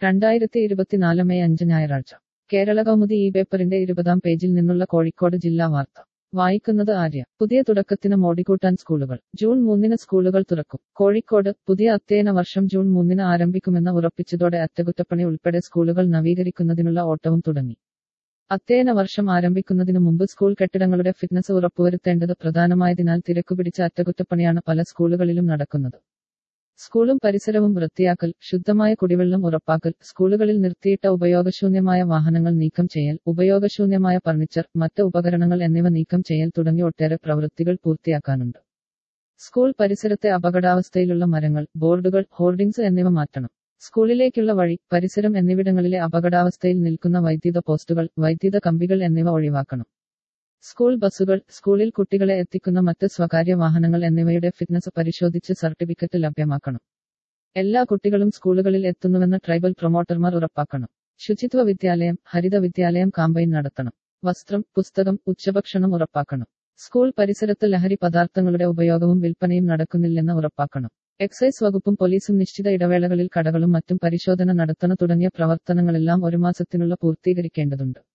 രണ്ടായിരത്തി ഇരുപത്തിനാല് മെയ് അഞ്ച് ഞായറാഴ്ച കേരള കൗമുദി ഈ പേപ്പറിന്റെ ഇരുപതാം പേജിൽ നിന്നുള്ള കോഴിക്കോട് ജില്ലാ വാർത്ത വായിക്കുന്നത് ആര്യ പുതിയ തുടക്കത്തിന് മോടിക്കൂട്ടാൻ സ്കൂളുകൾ ജൂൺ മൂന്നിന് സ്കൂളുകൾ തുറക്കും കോഴിക്കോട് പുതിയ അധ്യയന വർഷം ജൂൺ മൂന്നിന് ആരംഭിക്കുമെന്ന് ഉറപ്പിച്ചതോടെ അറ്റകുറ്റപ്പണി ഉൾപ്പെടെ സ്കൂളുകൾ നവീകരിക്കുന്നതിനുള്ള ഓട്ടവും തുടങ്ങി അധ്യയന വർഷം ആരംഭിക്കുന്നതിനു മുമ്പ് സ്കൂൾ കെട്ടിടങ്ങളുടെ ഫിറ്റ്നസ് ഉറപ്പുവരുത്തേണ്ടത് പ്രധാനമായതിനാൽ തിരക്കുപിടിച്ച അറ്റകുറ്റപ്പണിയാണ് പല സ്കൂളുകളിലും നടക്കുന്നത് സ്കൂളും പരിസരവും വൃത്തിയാക്കൽ ശുദ്ധമായ കുടിവെള്ളം ഉറപ്പാക്കൽ സ്കൂളുകളിൽ നിർത്തിയിട്ട ഉപയോഗശൂന്യമായ വാഹനങ്ങൾ നീക്കം ചെയ്യൽ ഉപയോഗശൂന്യമായ ഫർണിച്ചർ മറ്റ് ഉപകരണങ്ങൾ എന്നിവ നീക്കം ചെയ്യൽ തുടങ്ങി ഒട്ടേറെ പ്രവൃത്തികൾ പൂർത്തിയാക്കാനുണ്ട് സ്കൂൾ പരിസരത്തെ അപകടാവസ്ഥയിലുള്ള മരങ്ങൾ ബോർഡുകൾ ഹോർഡിംഗ്സ് എന്നിവ മാറ്റണം സ്കൂളിലേക്കുള്ള വഴി പരിസരം എന്നിവിടങ്ങളിലെ അപകടാവസ്ഥയിൽ നിൽക്കുന്ന വൈദ്യുത പോസ്റ്റുകൾ വൈദ്യുത കമ്പികൾ എന്നിവ ഒഴിവാക്കണം സ്കൂൾ ബസ്സുകൾ സ്കൂളിൽ കുട്ടികളെ എത്തിക്കുന്ന മറ്റ് സ്വകാര്യ വാഹനങ്ങൾ എന്നിവയുടെ ഫിറ്റ്നസ് പരിശോധിച്ച് സർട്ടിഫിക്കറ്റ് ലഭ്യമാക്കണം എല്ലാ കുട്ടികളും സ്കൂളുകളിൽ എത്തുന്നുവെന്ന് ട്രൈബൽ പ്രൊമോട്ടർമാർ ഉറപ്പാക്കണം ശുചിത്വ വിദ്യാലയം ഹരിത വിദ്യാലയം കാമ്പയിൻ നടത്തണം വസ്ത്രം പുസ്തകം ഉച്ചഭക്ഷണം ഉറപ്പാക്കണം സ്കൂൾ പരിസരത്ത് ലഹരി പദാർത്ഥങ്ങളുടെ ഉപയോഗവും വിൽപ്പനയും നടക്കുന്നില്ലെന്ന് ഉറപ്പാക്കണം എക്സൈസ് വകുപ്പും പോലീസും നിശ്ചിത ഇടവേളകളിൽ കടകളും മറ്റും പരിശോധന നടത്തണ തുടങ്ങിയ പ്രവർത്തനങ്ങളെല്ലാം ഒരു മാസത്തിനുള്ള പൂർത്തീകരിക്കേണ്ടതുണ്ട്